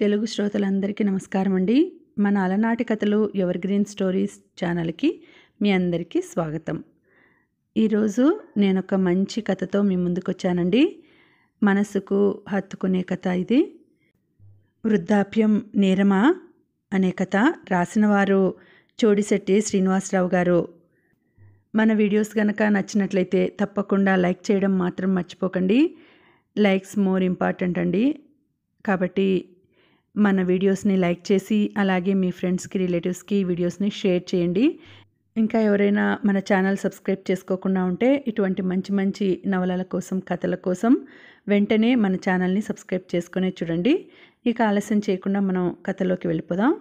తెలుగు శ్రోతలందరికీ నమస్కారం అండి మన అలనాటి కథలు ఎవర్ గ్రీన్ స్టోరీస్ ఛానల్కి మీ అందరికీ స్వాగతం ఈరోజు నేను ఒక మంచి కథతో మీ ముందుకు వచ్చానండి మనసుకు హత్తుకునే కథ ఇది వృద్ధాప్యం నేరమా అనే కథ రాసిన వారు చోడిశెట్టి శ్రీనివాసరావు గారు మన వీడియోస్ కనుక నచ్చినట్లయితే తప్పకుండా లైక్ చేయడం మాత్రం మర్చిపోకండి లైక్స్ మోర్ ఇంపార్టెంట్ అండి కాబట్టి మన వీడియోస్ని లైక్ చేసి అలాగే మీ ఫ్రెండ్స్కి రిలేటివ్స్కి వీడియోస్ని షేర్ చేయండి ఇంకా ఎవరైనా మన ఛానల్ సబ్స్క్రైబ్ చేసుకోకుండా ఉంటే ఇటువంటి మంచి మంచి నవలల కోసం కథల కోసం వెంటనే మన ఛానల్ని సబ్స్క్రైబ్ చేసుకునే చూడండి ఇక ఆలస్యం చేయకుండా మనం కథలోకి వెళ్ళిపోదాం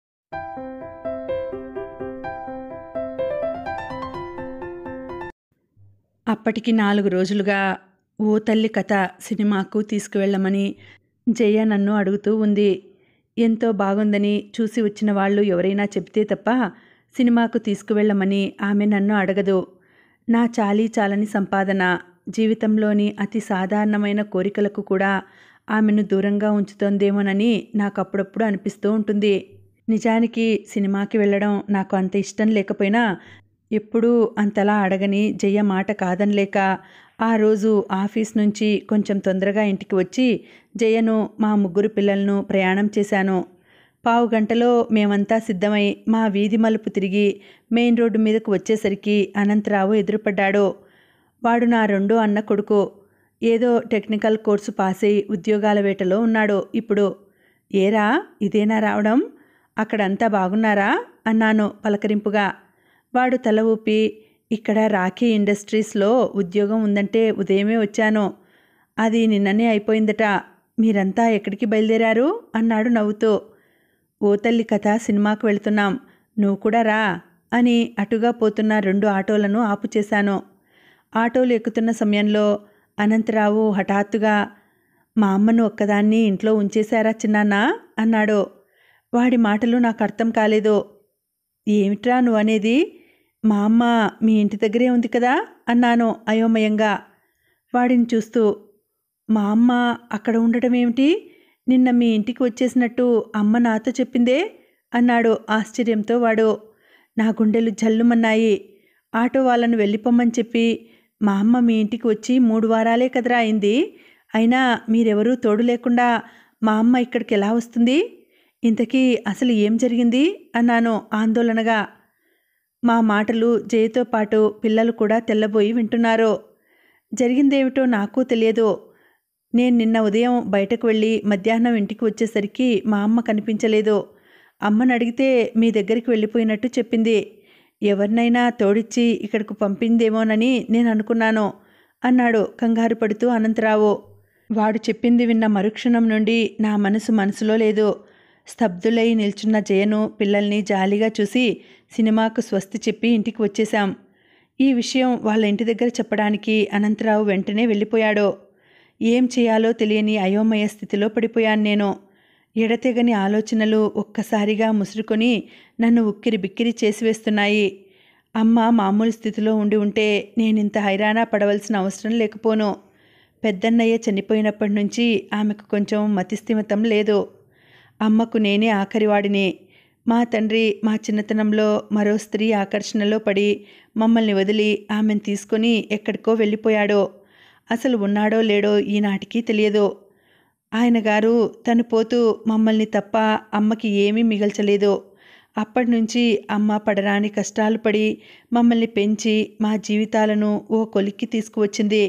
అప్పటికి నాలుగు రోజులుగా ఓ తల్లి కథ సినిమాకు తీసుకువెళ్ళమని జయ నన్ను అడుగుతూ ఉంది ఎంతో బాగుందని చూసి వచ్చిన వాళ్ళు ఎవరైనా చెబితే తప్ప సినిమాకు తీసుకువెళ్ళమని ఆమె నన్ను అడగదు నా చాలీ చాలని సంపాదన జీవితంలోని అతి సాధారణమైన కోరికలకు కూడా ఆమెను దూరంగా ఉంచుతోందేమోనని నాకు అప్పుడప్పుడు అనిపిస్తూ ఉంటుంది నిజానికి సినిమాకి వెళ్ళడం నాకు అంత ఇష్టం లేకపోయినా ఎప్పుడూ అంతలా అడగని జయ మాట కాదనలేక ఆ రోజు ఆఫీస్ నుంచి కొంచెం తొందరగా ఇంటికి వచ్చి జయను మా ముగ్గురు పిల్లలను ప్రయాణం చేశాను పావు గంటలో మేమంతా సిద్ధమై మా వీధి మలుపు తిరిగి మెయిన్ రోడ్డు మీదకు వచ్చేసరికి అనంతరావు ఎదురుపడ్డాడు వాడు నా రెండో అన్న కొడుకు ఏదో టెక్నికల్ కోర్సు పాస్ అయి ఉద్యోగాల వేటలో ఉన్నాడు ఇప్పుడు ఏరా ఇదేనా రావడం అక్కడంతా బాగున్నారా అన్నాను పలకరింపుగా వాడు తల ఊపి ఇక్కడ రాఖీ ఇండస్ట్రీస్లో ఉద్యోగం ఉందంటే ఉదయమే వచ్చాను అది నిన్ననే అయిపోయిందట మీరంతా ఎక్కడికి బయలుదేరారు అన్నాడు నవ్వుతూ ఓ తల్లి కథ సినిమాకు వెళ్తున్నాం నువ్వు కూడా రా అని అటుగా పోతున్న రెండు ఆటోలను ఆపు చేశాను ఆటోలు ఎక్కుతున్న సమయంలో అనంతరావు హఠాత్తుగా మా అమ్మను ఒక్కదాన్ని ఇంట్లో ఉంచేశారా చిన్నాన్న అన్నాడు వాడి మాటలు నాకు అర్థం కాలేదు ఏమిట్రా నువ్వు అనేది మా అమ్మ మీ ఇంటి దగ్గరే ఉంది కదా అన్నాను అయోమయంగా వాడిని చూస్తూ మా అమ్మ అక్కడ ఉండటం ఏమిటి నిన్న మీ ఇంటికి వచ్చేసినట్టు అమ్మ నాతో చెప్పిందే అన్నాడు ఆశ్చర్యంతో వాడు నా గుండెలు జల్లుమన్నాయి ఆటో వాళ్ళను వెళ్ళిపోమ్మని చెప్పి మా అమ్మ మీ ఇంటికి వచ్చి మూడు వారాలే కదరా అయింది అయినా మీరెవరూ తోడు లేకుండా మా అమ్మ ఇక్కడికి ఎలా వస్తుంది ఇంతకీ అసలు ఏం జరిగింది అన్నాను ఆందోళనగా మా మాటలు జయతో పాటు పిల్లలు కూడా తెల్లబోయి వింటున్నారు జరిగిందేమిటో నాకు తెలియదు నేను నిన్న ఉదయం బయటకు వెళ్ళి మధ్యాహ్నం ఇంటికి వచ్చేసరికి మా అమ్మ కనిపించలేదు అమ్మని అడిగితే మీ దగ్గరికి వెళ్ళిపోయినట్టు చెప్పింది ఎవరినైనా తోడిచ్చి ఇక్కడకు పంపిందేమోనని నేను అనుకున్నాను అన్నాడు కంగారు పడుతూ అనంతరావు వాడు చెప్పింది విన్న మరుక్షణం నుండి నా మనసు మనసులో లేదు స్తబ్దులై నిల్చున్న జయను పిల్లల్ని జాలిగా చూసి సినిమాకు స్వస్తి చెప్పి ఇంటికి వచ్చేశాం ఈ విషయం వాళ్ళ ఇంటి దగ్గర చెప్పడానికి అనంతరావు వెంటనే వెళ్ళిపోయాడు ఏం చేయాలో తెలియని అయోమయ స్థితిలో పడిపోయాను నేను ఎడతెగని ఆలోచనలు ఒక్కసారిగా ముసురుకొని నన్ను ఉక్కిరి బిక్కిరి చేసివేస్తున్నాయి అమ్మ మామూలు స్థితిలో ఉండి ఉంటే నేనింత హైరానా పడవలసిన అవసరం లేకపోను పెద్దన్నయ్య చనిపోయినప్పటి నుంచి ఆమెకు కొంచెం మతిస్థిమితం లేదు అమ్మకు నేనే ఆఖరివాడిని మా తండ్రి మా చిన్నతనంలో మరో స్త్రీ ఆకర్షణలో పడి మమ్మల్ని వదిలి ఆమెను తీసుకొని ఎక్కడికో వెళ్ళిపోయాడో అసలు ఉన్నాడో లేడో ఈనాటికి తెలియదు ఆయన గారు తను పోతూ మమ్మల్ని తప్ప అమ్మకి ఏమీ మిగల్చలేదు అప్పటి నుంచి అమ్మ పడరాని కష్టాలు పడి మమ్మల్ని పెంచి మా జీవితాలను ఓ కొలిక్కి తీసుకువచ్చింది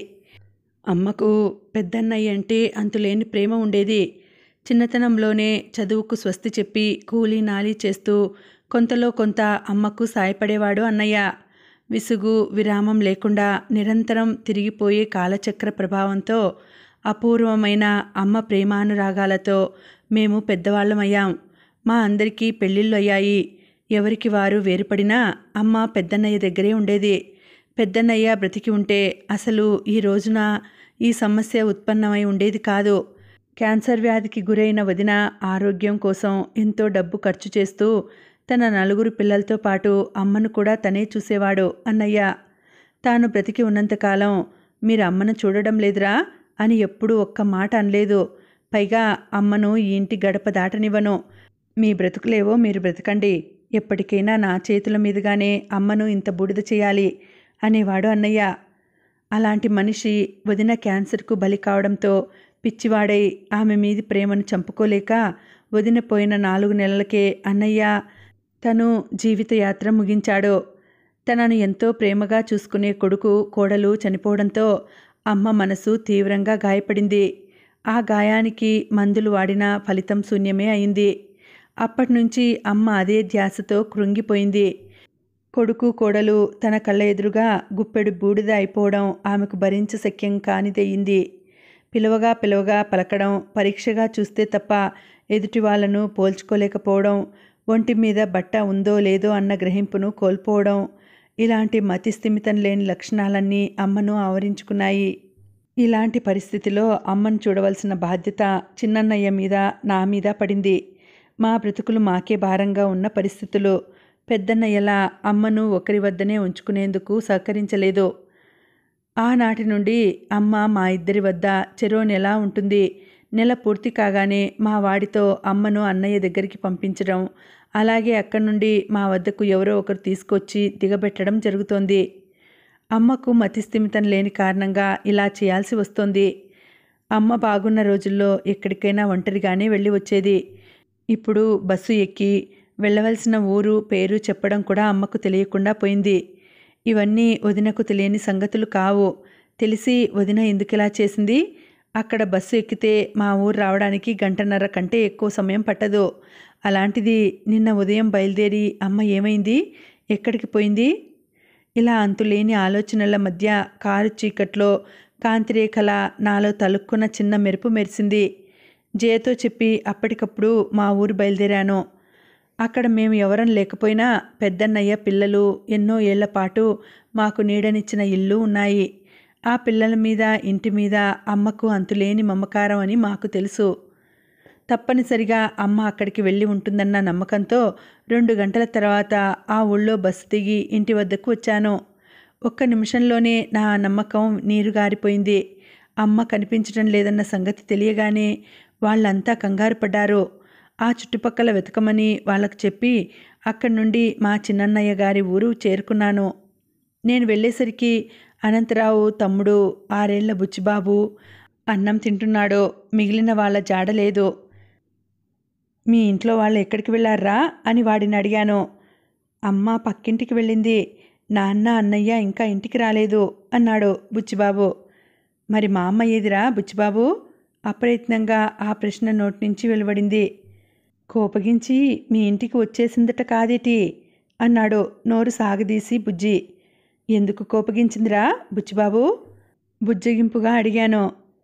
అమ్మకు పెద్దన్నయ్య అంటే అంతులేని ప్రేమ ఉండేది చిన్నతనంలోనే చదువుకు స్వస్తి చెప్పి కూలీ నాలి చేస్తూ కొంతలో కొంత అమ్మకు సాయపడేవాడు అన్నయ్య విసుగు విరామం లేకుండా నిరంతరం తిరిగిపోయే కాలచక్ర ప్రభావంతో అపూర్వమైన అమ్మ ప్రేమానురాగాలతో మేము పెద్దవాళ్ళమయ్యాం మా అందరికీ పెళ్ళిళ్ళు అయ్యాయి ఎవరికి వారు వేరుపడినా అమ్మ పెద్దన్నయ్య దగ్గరే ఉండేది పెద్దన్నయ్య బ్రతికి ఉంటే అసలు ఈ రోజున ఈ సమస్య ఉత్పన్నమై ఉండేది కాదు క్యాన్సర్ వ్యాధికి గురైన వదిన ఆరోగ్యం కోసం ఎంతో డబ్బు ఖర్చు చేస్తూ తన నలుగురు పిల్లలతో పాటు అమ్మను కూడా తనే చూసేవాడు అన్నయ్య తాను బ్రతికి ఉన్నంతకాలం మీరు అమ్మను చూడడం లేదురా అని ఎప్పుడూ ఒక్క మాట అనలేదు పైగా అమ్మను ఈ ఇంటి గడప దాటనివ్వను మీ బ్రతుకులేవో మీరు బ్రతకండి ఎప్పటికైనా నా చేతుల మీదుగానే అమ్మను ఇంత బూడిద చేయాలి అనేవాడు అన్నయ్య అలాంటి మనిషి వదిన క్యాన్సర్కు బలి కావడంతో పిచ్చివాడై ఆమె మీది ప్రేమను చంపుకోలేక వదిన పోయిన నాలుగు నెలలకే అన్నయ్య తను జీవితయాత్ర ముగించాడు తనను ఎంతో ప్రేమగా చూసుకునే కొడుకు కోడలు చనిపోవడంతో అమ్మ మనసు తీవ్రంగా గాయపడింది ఆ గాయానికి మందులు వాడినా ఫలితం శూన్యమే అయింది అప్పటినుంచి అమ్మ అదే ధ్యాసతో కృంగిపోయింది కొడుకు కోడలు తన కళ్ళ ఎదురుగా గుప్పెడు బూడిద అయిపోవడం ఆమెకు భరించశక్యం కానిదయ్యింది పిలవగా పిలవగా పలకడం పరీక్షగా చూస్తే తప్ప ఎదుటి వాళ్ళను పోల్చుకోలేకపోవడం ఒంటి మీద బట్ట ఉందో లేదో అన్న గ్రహింపును కోల్పోవడం ఇలాంటి మతిస్థిమితం లేని లక్షణాలన్నీ అమ్మను ఆవరించుకున్నాయి ఇలాంటి పరిస్థితిలో అమ్మను చూడవలసిన బాధ్యత చిన్నన్నయ్య మీద నా మీద పడింది మా బ్రతుకులు మాకే భారంగా ఉన్న పరిస్థితులు పెద్దన్నయ్యలా అమ్మను ఒకరి వద్దనే ఉంచుకునేందుకు సహకరించలేదు ఆనాటి నుండి అమ్మ మా ఇద్దరి వద్ద చెరో నెల ఉంటుంది నెల పూర్తి కాగానే మా వాడితో అమ్మను అన్నయ్య దగ్గరికి పంపించడం అలాగే అక్కడి నుండి మా వద్దకు ఎవరో ఒకరు తీసుకొచ్చి దిగబెట్టడం జరుగుతోంది అమ్మకు మతిస్థిమితం లేని కారణంగా ఇలా చేయాల్సి వస్తోంది అమ్మ బాగున్న రోజుల్లో ఎక్కడికైనా ఒంటరిగానే వెళ్ళి వచ్చేది ఇప్పుడు బస్సు ఎక్కి వెళ్ళవలసిన ఊరు పేరు చెప్పడం కూడా అమ్మకు తెలియకుండా పోయింది ఇవన్నీ వదినకు తెలియని సంగతులు కావు తెలిసి వదిన ఎందుకిలా చేసింది అక్కడ బస్సు ఎక్కితే మా ఊరు రావడానికి గంటన్నర కంటే ఎక్కువ సమయం పట్టదు అలాంటిది నిన్న ఉదయం బయలుదేరి అమ్మ ఏమైంది ఎక్కడికి పోయింది ఇలా అంతులేని ఆలోచనల మధ్య కారు చీకట్లో కాంతిరేఖల నాలో తలుక్కున్న చిన్న మెరుపు మెరిసింది జయతో చెప్పి అప్పటికప్పుడు మా ఊరు బయలుదేరాను అక్కడ మేము ఎవరం లేకపోయినా పెద్దన్నయ్య పిల్లలు ఎన్నో ఏళ్ల పాటు మాకు నీడనిచ్చిన ఇల్లు ఉన్నాయి ఆ పిల్లల మీద ఇంటి మీద అమ్మకు అంతులేని మమకారం అని మాకు తెలుసు తప్పనిసరిగా అమ్మ అక్కడికి వెళ్ళి ఉంటుందన్న నమ్మకంతో రెండు గంటల తర్వాత ఆ ఊళ్ళో బస్సు దిగి ఇంటి వద్దకు వచ్చాను ఒక్క నిమిషంలోనే నా నమ్మకం నీరు గారిపోయింది అమ్మ కనిపించడం లేదన్న సంగతి తెలియగానే వాళ్ళంతా కంగారు పడ్డారు ఆ చుట్టుపక్కల వెతకమని వాళ్ళకు చెప్పి అక్కడి నుండి మా చిన్నన్నయ్య గారి ఊరు చేరుకున్నాను నేను వెళ్ళేసరికి అనంతరావు తమ్ముడు ఆరేళ్ల బుచ్చిబాబు అన్నం తింటున్నాడు మిగిలిన వాళ్ళ జాడలేదు మీ ఇంట్లో వాళ్ళు ఎక్కడికి వెళ్ళారా అని వాడిని అడిగాను అమ్మ పక్కింటికి వెళ్ళింది నాన్న అన్నయ్య ఇంకా ఇంటికి రాలేదు అన్నాడు బుచ్చిబాబు మరి మా అమ్మ ఏదిరా బుచ్చిబాబు అప్రయత్నంగా ఆ ప్రశ్న నోటి నుంచి వెలువడింది కోపగించి మీ ఇంటికి వచ్చేసిందట కాదేటి అన్నాడు నోరు సాగదీసి బుజ్జి ఎందుకు కోపగించిందిరా బుచ్చిబాబు బుజ్జగింపుగా అడిగాను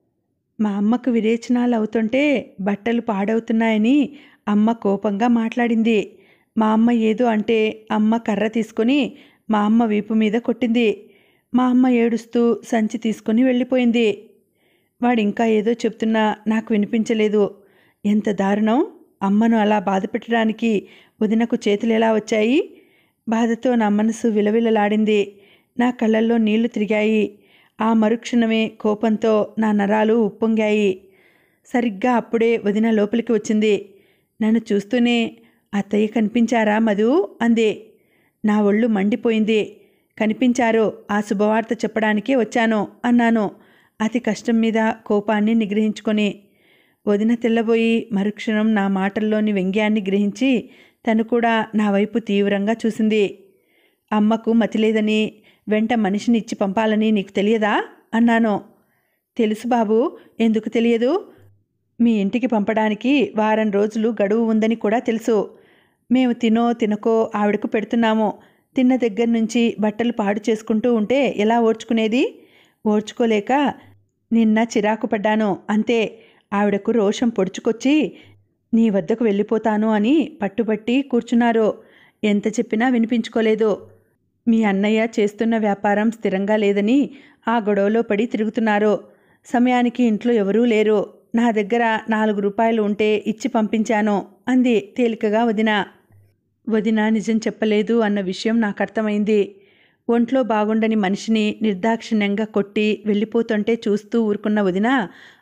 మా అమ్మకు విరేచనాలు అవుతుంటే బట్టలు పాడవుతున్నాయని అమ్మ కోపంగా మాట్లాడింది మా అమ్మ ఏదో అంటే అమ్మ కర్ర తీసుకొని మా అమ్మ వీపు మీద కొట్టింది మా అమ్మ ఏడుస్తూ సంచి తీసుకొని వెళ్ళిపోయింది వాడు ఇంకా ఏదో చెప్తున్నా నాకు వినిపించలేదు ఎంత దారుణం అమ్మను అలా బాధ పెట్టడానికి వదినకు చేతులు ఎలా వచ్చాయి బాధతో నా మనసు విలవిలలాడింది నా కళ్ళల్లో నీళ్లు తిరిగాయి ఆ మరుక్షణమే కోపంతో నా నరాలు ఉప్పొంగాయి సరిగ్గా అప్పుడే వదిన లోపలికి వచ్చింది నన్ను చూస్తూనే అత్తయ్య కనిపించారా మధు అంది నా ఒళ్ళు మండిపోయింది కనిపించారు ఆ శుభవార్త చెప్పడానికే వచ్చాను అన్నాను అతి కష్టం మీద కోపాన్ని నిగ్రహించుకొని వదిన తెల్లబోయి మరుక్షణం నా మాటల్లోని వ్యంగ్యాన్ని గ్రహించి తను కూడా నా వైపు తీవ్రంగా చూసింది అమ్మకు మతిలేదని వెంట మనిషిని ఇచ్చి పంపాలని నీకు తెలియదా అన్నాను తెలుసు బాబు ఎందుకు తెలియదు మీ ఇంటికి పంపడానికి వారం రోజులు గడువు ఉందని కూడా తెలుసు మేము తినో తినకో ఆవిడకు పెడుతున్నాము తిన్న దగ్గర నుంచి బట్టలు పాడు చేసుకుంటూ ఉంటే ఎలా ఓర్చుకునేది ఓర్చుకోలేక నిన్న చిరాకు పడ్డాను అంతే ఆవిడకు రోషం పొడుచుకొచ్చి నీ వద్దకు వెళ్ళిపోతాను అని పట్టుబట్టి కూర్చున్నారు ఎంత చెప్పినా వినిపించుకోలేదు మీ అన్నయ్య చేస్తున్న వ్యాపారం స్థిరంగా లేదని ఆ గొడవలో పడి తిరుగుతున్నారు సమయానికి ఇంట్లో ఎవరూ లేరు నా దగ్గర నాలుగు రూపాయలు ఉంటే ఇచ్చి పంపించాను అంది తేలికగా వదిన వదిన నిజం చెప్పలేదు అన్న విషయం నాకు అర్థమైంది ఒంట్లో బాగుండని మనిషిని నిర్దాక్షిణ్యంగా కొట్టి వెళ్ళిపోతుంటే చూస్తూ ఊరుకున్న వదిన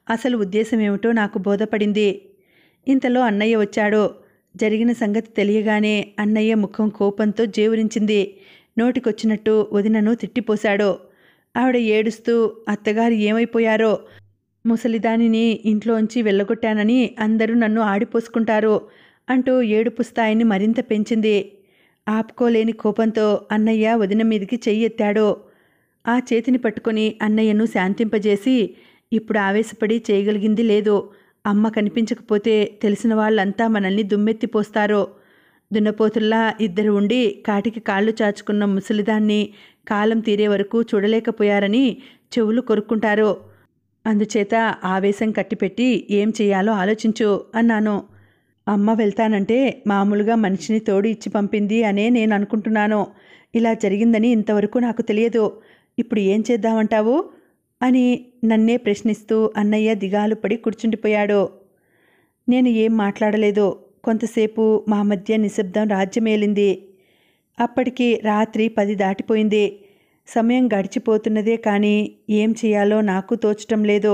అసలు ఉద్దేశం ఏమిటో నాకు బోధపడింది ఇంతలో అన్నయ్య వచ్చాడు జరిగిన సంగతి తెలియగానే అన్నయ్య ముఖం కోపంతో జేవురించింది నోటికొచ్చినట్టు వదినను తిట్టిపోశాడు ఆవిడ ఏడుస్తూ అత్తగారు ఏమైపోయారో ముసలిదానిని ఇంట్లోంచి వెళ్ళగొట్టానని అందరూ నన్ను ఆడిపోసుకుంటారు అంటూ ఏడుపు స్థాయిని మరింత పెంచింది ఆపుకోలేని కోపంతో అన్నయ్య వదిన మీదికి చెయ్యెత్తాడు ఆ చేతిని పట్టుకొని అన్నయ్యను శాంతింపజేసి ఇప్పుడు ఆవేశపడి చేయగలిగింది లేదు అమ్మ కనిపించకపోతే తెలిసిన వాళ్ళంతా మనల్ని దుమ్మెత్తిపోస్తారు దున్నపోతుల్లా ఇద్దరు ఉండి కాటికి కాళ్ళు చాచుకున్న ముసలిదాన్ని కాలం తీరే వరకు చూడలేకపోయారని చెవులు కొరుక్కుంటారు అందుచేత ఆవేశం కట్టిపెట్టి ఏం చేయాలో ఆలోచించు అన్నాను అమ్మ వెళ్తానంటే మామూలుగా మనిషిని తోడు ఇచ్చి పంపింది అనే నేను అనుకుంటున్నాను ఇలా జరిగిందని ఇంతవరకు నాకు తెలియదు ఇప్పుడు ఏం చేద్దామంటావు అని నన్నే ప్రశ్నిస్తూ అన్నయ్య దిగాలు పడి కూర్చుండిపోయాడు నేను ఏం మాట్లాడలేదు కొంతసేపు మా మధ్య నిశ్శబ్దం రాజ్యమేలింది అప్పటికి రాత్రి పది దాటిపోయింది సమయం గడిచిపోతున్నదే కానీ ఏం చేయాలో నాకు తోచటం లేదు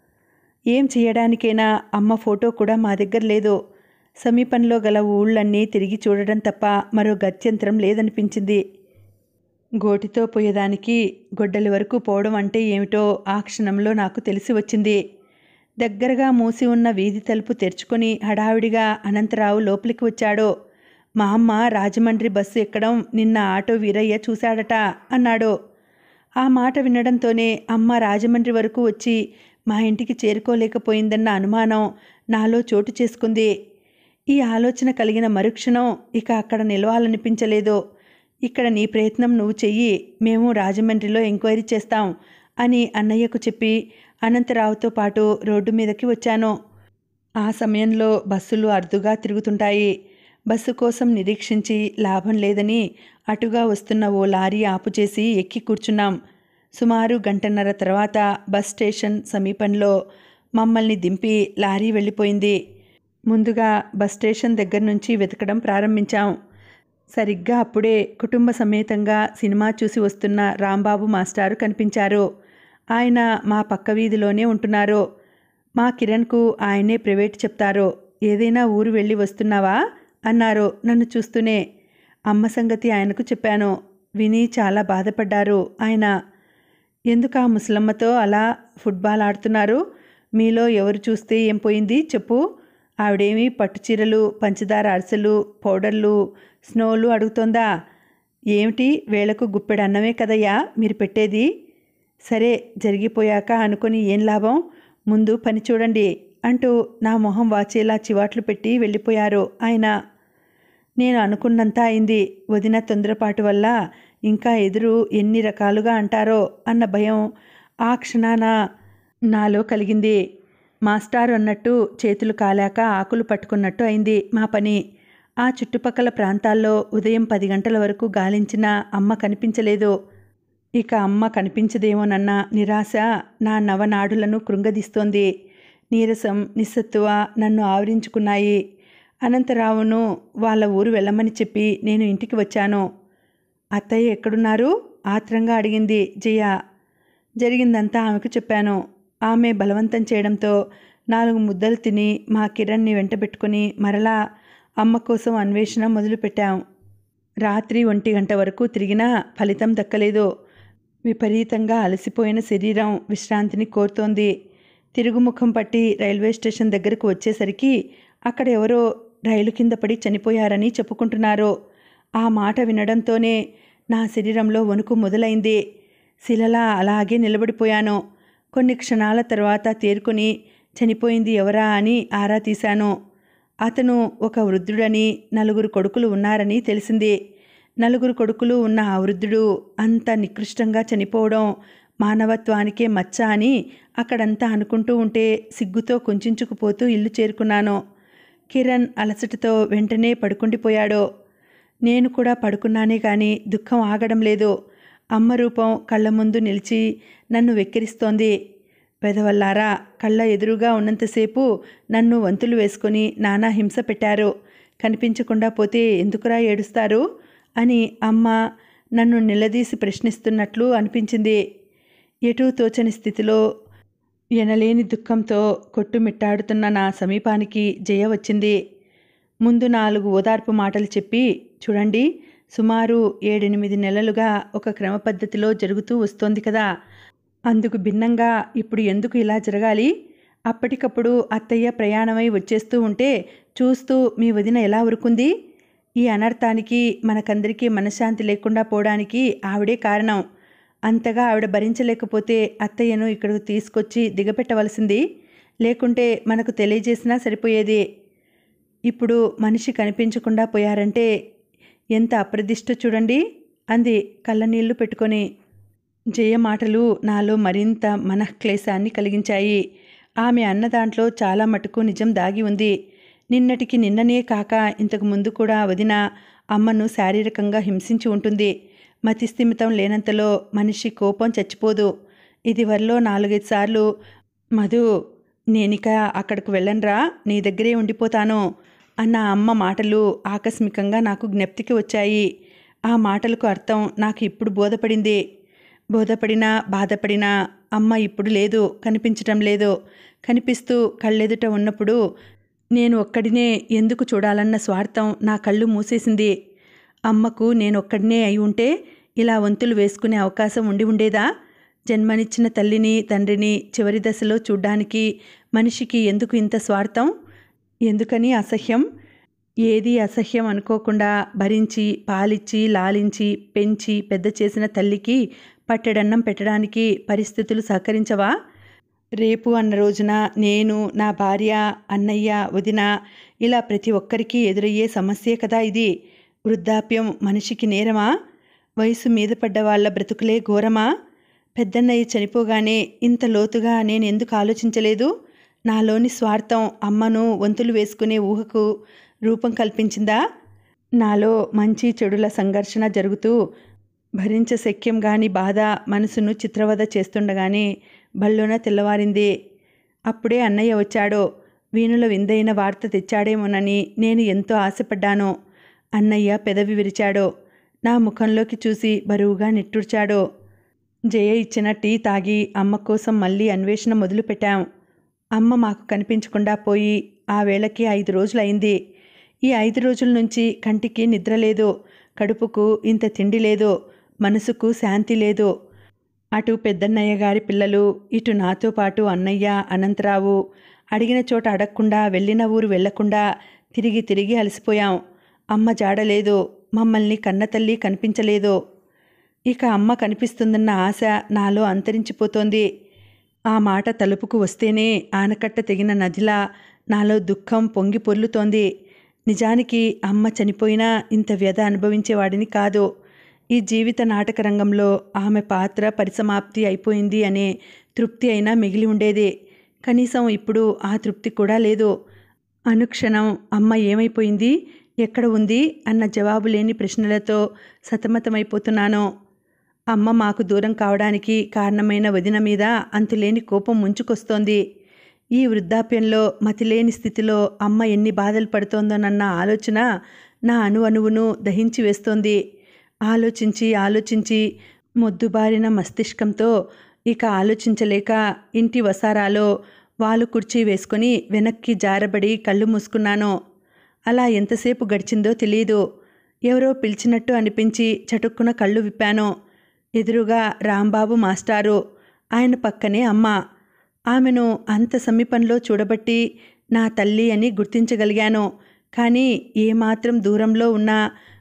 ఏం చేయడానికైనా అమ్మ ఫోటో కూడా మా దగ్గర లేదు సమీపంలో గల ఊళ్ళన్నీ తిరిగి చూడడం తప్ప మరో గత్యంతరం లేదనిపించింది గోటితో పోయేదానికి గొడ్డలి వరకు పోవడం అంటే ఏమిటో ఆ క్షణంలో నాకు తెలిసి వచ్చింది దగ్గరగా మూసి ఉన్న వీధి తలుపు తెరుచుకొని హడావిడిగా అనంతరావు లోపలికి వచ్చాడు మా అమ్మ రాజమండ్రి బస్సు ఎక్కడం నిన్న ఆటో వీరయ్య చూశాడట అన్నాడు ఆ మాట వినడంతోనే అమ్మ రాజమండ్రి వరకు వచ్చి మా ఇంటికి చేరుకోలేకపోయిందన్న అనుమానం నాలో చోటు చేసుకుంది ఈ ఆలోచన కలిగిన మరుక్షణం ఇక అక్కడ నిలవాలనిపించలేదు ఇక్కడ నీ ప్రయత్నం నువ్వు చెయ్యి మేము రాజమండ్రిలో ఎంక్వైరీ చేస్తాం అని అన్నయ్యకు చెప్పి అనంతరావుతో పాటు రోడ్డు మీదకి వచ్చాను ఆ సమయంలో బస్సులు అరుదుగా తిరుగుతుంటాయి బస్సు కోసం నిరీక్షించి లాభం లేదని అటుగా వస్తున్న ఓ లారీ ఆపు చేసి ఎక్కి కూర్చున్నాం సుమారు గంటన్నర తర్వాత బస్ స్టేషన్ సమీపంలో మమ్మల్ని దింపి లారీ వెళ్ళిపోయింది ముందుగా బస్ స్టేషన్ దగ్గర నుంచి వెతకడం ప్రారంభించాం సరిగ్గా అప్పుడే కుటుంబ సమేతంగా సినిమా చూసి వస్తున్న రాంబాబు మాస్టారు కనిపించారు ఆయన మా పక్క వీధిలోనే ఉంటున్నారు మా కిరణ్కు ఆయనే ప్రైవేట్ చెప్తారు ఏదైనా ఊరు వెళ్ళి వస్తున్నావా అన్నారు నన్ను చూస్తూనే అమ్మ సంగతి ఆయనకు చెప్పాను విని చాలా బాధపడ్డారు ఆయన ఎందుకు ఆ ముసలమ్మతో అలా ఫుట్బాల్ ఆడుతున్నారు మీలో ఎవరు చూస్తే ఏం పోయింది చెప్పు ఆవిడేమి పట్టుచీరలు పంచదార అరిసెలు పౌడర్లు స్నోలు అడుగుతోందా ఏమిటి వేళకు గుప్పెడు అన్నమే కదయ్యా మీరు పెట్టేది సరే జరిగిపోయాక అనుకొని ఏం లాభం ముందు పని చూడండి అంటూ నా మొహం వాచేలా చివాట్లు పెట్టి వెళ్ళిపోయారు ఆయన నేను అనుకున్నంత అయింది వదిన తొందరపాటు వల్ల ఇంకా ఎదురు ఎన్ని రకాలుగా అంటారో అన్న భయం ఆ క్షణాన నాలో కలిగింది మాస్టారు అన్నట్టు చేతులు కాలాక ఆకులు పట్టుకున్నట్టు అయింది మా పని ఆ చుట్టుపక్కల ప్రాంతాల్లో ఉదయం పది గంటల వరకు గాలించిన అమ్మ కనిపించలేదు ఇక అమ్మ కనిపించదేమోనన్న నిరాశ నా నవనాడులను కృంగదీస్తోంది నీరసం నిస్సత్తువ నన్ను ఆవరించుకున్నాయి అనంతరావును వాళ్ళ ఊరు వెళ్ళమని చెప్పి నేను ఇంటికి వచ్చాను అత్తయ్య ఎక్కడున్నారు ఆత్రంగా అడిగింది జయ జరిగిందంతా ఆమెకు చెప్పాను ఆమె బలవంతం చేయడంతో నాలుగు ముద్దలు తిని మా కిరణ్ని వెంటబెట్టుకుని మరలా అమ్మ కోసం అన్వేషణ మొదలుపెట్టాం రాత్రి ఒంటి గంట వరకు తిరిగినా ఫలితం దక్కలేదు విపరీతంగా అలసిపోయిన శరీరం విశ్రాంతిని కోరుతోంది తిరుగుముఖం పట్టి రైల్వే స్టేషన్ దగ్గరకు వచ్చేసరికి అక్కడ ఎవరో రైలు కింద పడి చనిపోయారని చెప్పుకుంటున్నారు ఆ మాట వినడంతోనే నా శరీరంలో వణుకు మొదలైంది శిలలా అలాగే నిలబడిపోయాను కొన్ని క్షణాల తర్వాత తేరుకొని చనిపోయింది ఎవరా అని ఆరా తీశాను అతను ఒక వృద్ధుడని నలుగురు కొడుకులు ఉన్నారని తెలిసింది నలుగురు కొడుకులు ఉన్న ఆ వృద్ధుడు అంత నికృష్టంగా చనిపోవడం మానవత్వానికే మచ్చ అని అక్కడంతా అనుకుంటూ ఉంటే సిగ్గుతో కుంచుకుపోతూ ఇల్లు చేరుకున్నాను కిరణ్ అలసటతో వెంటనే పడుకుండిపోయాడు నేను కూడా పడుకున్నానే కానీ దుఃఖం ఆగడం లేదు అమ్మ రూపం కళ్ళ ముందు నిలిచి నన్ను వెక్కిరిస్తోంది వెదవల్లారా కళ్ళ ఎదురుగా ఉన్నంతసేపు నన్ను వంతులు వేసుకొని నానా హింస పెట్టారు కనిపించకుండా పోతే ఎందుకురా ఏడుస్తారు అని అమ్మ నన్ను నిలదీసి ప్రశ్నిస్తున్నట్లు అనిపించింది ఎటూ తోచని స్థితిలో ఎనలేని దుఃఖంతో కొట్టుమిట్టాడుతున్న నా సమీపానికి జయ వచ్చింది ముందు నాలుగు ఓదార్పు మాటలు చెప్పి చూడండి సుమారు ఏడెనిమిది నెలలుగా ఒక క్రమ పద్ధతిలో జరుగుతూ వస్తోంది కదా అందుకు భిన్నంగా ఇప్పుడు ఎందుకు ఇలా జరగాలి అప్పటికప్పుడు అత్తయ్య ప్రయాణమై వచ్చేస్తూ ఉంటే చూస్తూ మీ వదిన ఎలా ఉరుకుంది ఈ అనర్థానికి మనకందరికీ మనశ్శాంతి లేకుండా పోవడానికి ఆవిడే కారణం అంతగా ఆవిడ భరించలేకపోతే అత్తయ్యను ఇక్కడికి తీసుకొచ్చి దిగపెట్టవలసింది లేకుంటే మనకు తెలియజేసినా సరిపోయేది ఇప్పుడు మనిషి కనిపించకుండా పోయారంటే ఎంత అప్రదిష్ట చూడండి అంది కళ్ళనీళ్లు పెట్టుకొని జయ మాటలు నాలో మరింత మనఃక్లేశాన్ని కలిగించాయి ఆమె అన్న దాంట్లో చాలా మటుకు నిజం దాగి ఉంది నిన్నటికి నిన్ననే కాక ఇంతకు ముందు కూడా వదిన అమ్మను శారీరకంగా హింసించి ఉంటుంది మతిస్థిమితం లేనంతలో మనిషి కోపం చచ్చిపోదు ఇది వరలో నాలుగైదు సార్లు మధు నేనిక అక్కడికి వెళ్ళనురా నీ దగ్గరే ఉండిపోతాను అన్న అమ్మ మాటలు ఆకస్మికంగా నాకు జ్ఞప్తికి వచ్చాయి ఆ మాటలకు అర్థం నాకు ఇప్పుడు బోధపడింది బోధపడినా బాధపడినా అమ్మ ఇప్పుడు లేదు కనిపించటం లేదు కనిపిస్తూ కళ్ళెదుట ఉన్నప్పుడు నేను ఒక్కడినే ఎందుకు చూడాలన్న స్వార్థం నా కళ్ళు మూసేసింది అమ్మకు నేను ఒక్కడినే అయి ఉంటే ఇలా వంతులు వేసుకునే అవకాశం ఉండి ఉండేదా జన్మనిచ్చిన తల్లిని తండ్రిని చివరి దశలో చూడ్డానికి మనిషికి ఎందుకు ఇంత స్వార్థం ఎందుకని అసహ్యం ఏది అసహ్యం అనుకోకుండా భరించి పాలిచ్చి లాలించి పెంచి పెద్ద చేసిన తల్లికి పట్టెడన్నం పెట్టడానికి పరిస్థితులు సహకరించవా రేపు అన్న రోజున నేను నా భార్య అన్నయ్య వదిన ఇలా ప్రతి ఒక్కరికి ఎదురయ్యే సమస్యే కదా ఇది వృద్ధాప్యం మనిషికి నేరమా వయసు మీద పడ్డ వాళ్ళ బ్రతుకులే ఘోరమా పెద్దన్నయ్య చనిపోగానే ఇంత లోతుగా నేను ఎందుకు ఆలోచించలేదు నాలోని స్వార్థం అమ్మను వంతులు వేసుకునే ఊహకు రూపం కల్పించిందా నాలో మంచి చెడుల సంఘర్షణ జరుగుతూ భరించ శక్యం గాని బాధ మనసును చిత్రవద చేస్తుండగానే బళ్ళున తెల్లవారింది అప్పుడే అన్నయ్య వచ్చాడో వీణుల విందైన వార్త తెచ్చాడేమోనని నేను ఎంతో ఆశపడ్డాను అన్నయ్య పెదవి విరిచాడో నా ముఖంలోకి చూసి బరువుగా నిట్టూర్చాడో జయ ఇచ్చిన టీ తాగి అమ్మ కోసం మళ్ళీ అన్వేషణ మొదలుపెట్టాం అమ్మ మాకు కనిపించకుండా పోయి ఆ వేళకి ఐదు రోజులైంది ఈ ఐదు రోజుల నుంచి కంటికి నిద్ర లేదు కడుపుకు ఇంత తిండి లేదు మనసుకు శాంతి లేదు అటు పెద్దన్నయ్య గారి పిల్లలు ఇటు నాతో పాటు అన్నయ్య అనంతరావు అడిగిన చోట అడగకుండా వెళ్ళిన ఊరు వెళ్లకుండా తిరిగి తిరిగి అలసిపోయాం అమ్మ జాడలేదు మమ్మల్ని కన్నతల్లి కనిపించలేదు ఇక అమ్మ కనిపిస్తుందన్న ఆశ నాలో అంతరించిపోతోంది ఆ మాట తలుపుకు వస్తేనే ఆనకట్ట తెగిన నదిలా నాలో దుఃఖం పొంగి పొర్లుతోంది నిజానికి అమ్మ చనిపోయినా ఇంత వ్యధ అనుభవించేవాడిని కాదు ఈ జీవిత నాటక రంగంలో ఆమె పాత్ర పరిసమాప్తి అయిపోయింది అనే తృప్తి అయినా మిగిలి ఉండేది కనీసం ఇప్పుడు ఆ తృప్తి కూడా లేదు అనుక్షణం అమ్మ ఏమైపోయింది ఎక్కడ ఉంది అన్న జవాబు లేని ప్రశ్నలతో సతమతమైపోతున్నాను అమ్మ మాకు దూరం కావడానికి కారణమైన వదిన మీద అంతులేని కోపం ముంచుకొస్తోంది ఈ వృద్ధాప్యంలో మతిలేని స్థితిలో అమ్మ ఎన్ని బాధలు పడుతోందోనన్న ఆలోచన నా అణు అణువును దహించి వేస్తోంది ఆలోచించి ఆలోచించి మొద్దుబారిన మస్తిష్కంతో ఇక ఆలోచించలేక ఇంటి వసారాలో వాలు కుర్చీ వేసుకొని వెనక్కి జారబడి కళ్ళు మూసుకున్నాను అలా ఎంతసేపు గడిచిందో తెలియదు ఎవరో పిలిచినట్టు అనిపించి చటుక్కున కళ్ళు విప్పాను ఎదురుగా రాంబాబు మాస్టారు ఆయన పక్కనే అమ్మ ఆమెను అంత సమీపంలో చూడబట్టి నా తల్లి అని గుర్తించగలిగాను కానీ ఏమాత్రం దూరంలో ఉన్నా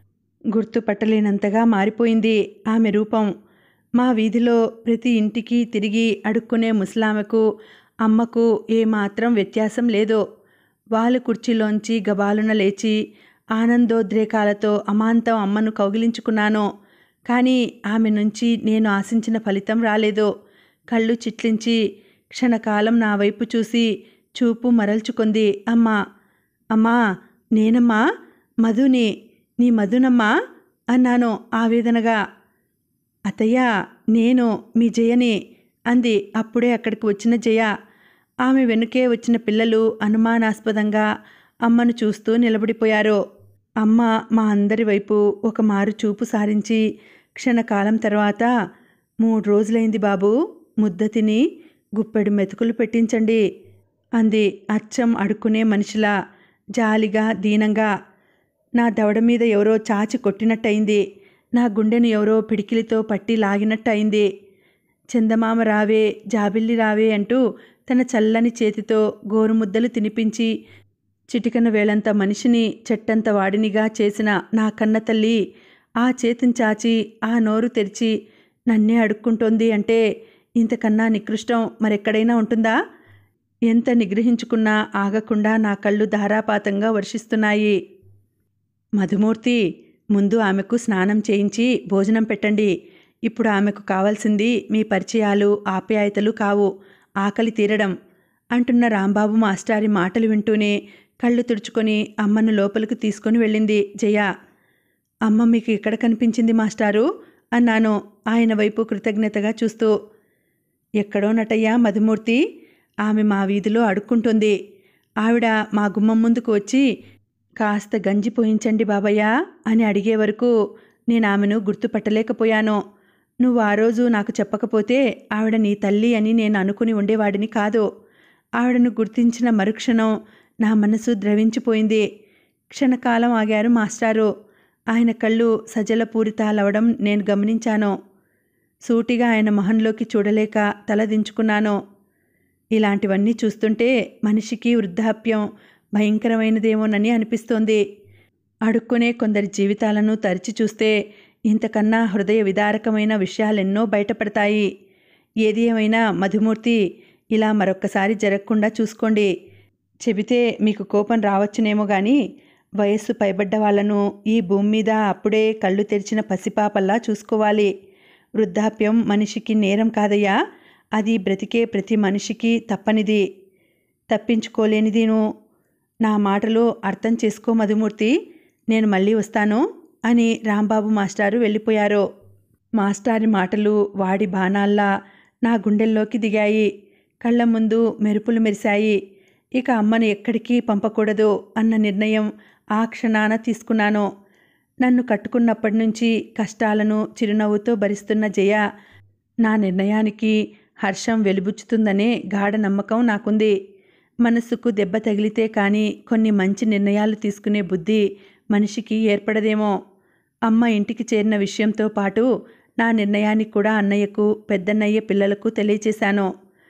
గుర్తుపట్టలేనంతగా మారిపోయింది ఆమె రూపం మా వీధిలో ప్రతి ఇంటికి తిరిగి అడుక్కునే ముసలామెకు అమ్మకు ఏమాత్రం వ్యత్యాసం లేదు వాళ్ళు కుర్చీలోంచి గబాలున లేచి ఆనందోద్రేకాలతో అమాంతం అమ్మను కౌగిలించుకున్నాను కానీ ఆమె నుంచి నేను ఆశించిన ఫలితం రాలేదు కళ్ళు చిట్లించి క్షణకాలం నా వైపు చూసి చూపు మరల్చుకుంది అమ్మా అమ్మా నేనమ్మా మధుని నీ మధునమ్మా అన్నాను ఆవేదనగా అత్తయ్య నేను మీ జయని అంది అప్పుడే అక్కడికి వచ్చిన జయ ఆమె వెనుకే వచ్చిన పిల్లలు అనుమానాస్పదంగా అమ్మను చూస్తూ నిలబడిపోయారు అమ్మ మా అందరి వైపు ఒక మారు చూపు సారించి క్షణకాలం తర్వాత మూడు రోజులైంది బాబు ముద్ద తిని గుప్పెడు మెతుకులు పెట్టించండి అంది అచ్చం అడుక్కునే మనిషిలా జాలిగా దీనంగా నా దవడ మీద ఎవరో చాచి కొట్టినట్టయింది నా గుండెను ఎవరో పిడికిలితో పట్టి లాగినట్టయింది చందమామ రావే జాబిల్లి రావే అంటూ తన చల్లని చేతితో గోరుముద్దలు తినిపించి చిటికన వేళంత మనిషిని చెట్టంత వాడినిగా చేసిన నా కన్న తల్లి ఆ చేతిని చాచి ఆ నోరు తెరిచి నన్నే అడుక్కుంటోంది అంటే ఇంతకన్నా నికృష్టం మరెక్కడైనా ఉంటుందా ఎంత నిగ్రహించుకున్నా ఆగకుండా నా కళ్ళు ధారాపాతంగా వర్షిస్తున్నాయి మధుమూర్తి ముందు ఆమెకు స్నానం చేయించి భోజనం పెట్టండి ఇప్పుడు ఆమెకు కావాల్సింది మీ పరిచయాలు ఆప్యాయతలు కావు ఆకలి తీరడం అంటున్న రాంబాబు మాస్టారి మాటలు వింటూనే కళ్ళు తుడుచుకొని అమ్మను లోపలికి తీసుకొని వెళ్ళింది జయ అమ్మ మీకు ఎక్కడ కనిపించింది మాస్టారు అన్నాను ఆయన వైపు కృతజ్ఞతగా చూస్తూ ఎక్కడో నటయ్యా మధుమూర్తి ఆమె మా వీధిలో అడుక్కుంటుంది ఆవిడ మా గుమ్మం ముందుకు వచ్చి కాస్త గంజి పోయించండి బాబయ్య అని అడిగే వరకు నేను ఆమెను గుర్తుపట్టలేకపోయాను నువ్వు ఆ రోజు నాకు చెప్పకపోతే ఆవిడ నీ తల్లి అని నేను అనుకుని ఉండేవాడిని కాదు ఆవిడను గుర్తించిన మరుక్షణం నా మనసు ద్రవించిపోయింది క్షణకాలం ఆగారు మాస్టారు ఆయన కళ్ళు సజలపూరితాలవడం నేను గమనించాను సూటిగా ఆయన మొహంలోకి చూడలేక తలదించుకున్నాను ఇలాంటివన్నీ చూస్తుంటే మనిషికి వృద్ధాప్యం భయంకరమైనదేమోనని అనిపిస్తోంది అడుక్కునే కొందరి జీవితాలను తరిచి చూస్తే ఇంతకన్నా హృదయ విదారకమైన విషయాలెన్నో బయటపడతాయి ఏది ఏమైనా మధుమూర్తి ఇలా మరొక్కసారి జరగకుండా చూసుకోండి చెబితే మీకు కోపం రావచ్చునేమో కానీ వయస్సు పైబడ్డ వాళ్ళను ఈ భూమి మీద అప్పుడే కళ్ళు తెరిచిన పసిపాపల్లా చూసుకోవాలి వృద్ధాప్యం మనిషికి నేరం కాదయ్యా అది బ్రతికే ప్రతి మనిషికి తప్పనిది తప్పించుకోలేనిదిను నా మాటలు అర్థం చేసుకో మధుమూర్తి నేను మళ్ళీ వస్తాను అని రాంబాబు మాస్టారు వెళ్ళిపోయారు మాస్టారి మాటలు వాడి బాణాల్లా నా గుండెల్లోకి దిగాయి కళ్ళ ముందు మెరుపులు మెరిశాయి ఇక అమ్మను ఎక్కడికి పంపకూడదు అన్న నిర్ణయం ఆ క్షణాన తీసుకున్నాను నన్ను కట్టుకున్నప్పటి నుంచి కష్టాలను చిరునవ్వుతో భరిస్తున్న జయ నా నిర్ణయానికి హర్షం వెలుబుచ్చుతుందనే గాఢ నమ్మకం నాకుంది మనస్సుకు దెబ్బ తగిలితే కానీ కొన్ని మంచి నిర్ణయాలు తీసుకునే బుద్ధి మనిషికి ఏర్పడదేమో అమ్మ ఇంటికి చేరిన విషయంతో పాటు నా నిర్ణయాన్ని కూడా అన్నయ్యకు పెద్దన్నయ్య పిల్లలకు తెలియచేశాను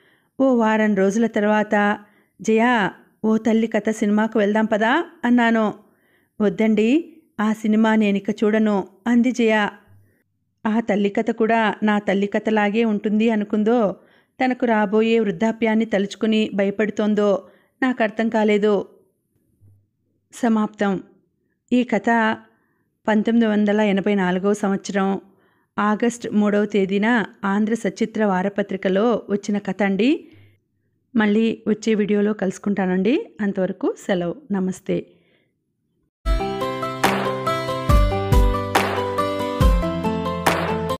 ఓ వారం రోజుల తర్వాత జయా ఓ తల్లి కథ సినిమాకు వెళ్దాం పదా అన్నాను వద్దండి ఆ సినిమా నేనిక చూడను అంది జయ ఆ తల్లి కథ కూడా నా తల్లి కథలాగే ఉంటుంది అనుకుందో తనకు రాబోయే వృద్ధాప్యాన్ని తలుచుకుని భయపడుతోందో నాకు అర్థం కాలేదు సమాప్తం ఈ కథ పంతొమ్మిది వందల ఎనభై నాలుగవ సంవత్సరం ఆగస్ట్ మూడవ తేదీన ఆంధ్ర సచిత్ర వారపత్రికలో వచ్చిన కథ అండి మళ్ళీ వచ్చే వీడియోలో కలుసుకుంటానండి అంతవరకు సెలవు నమస్తే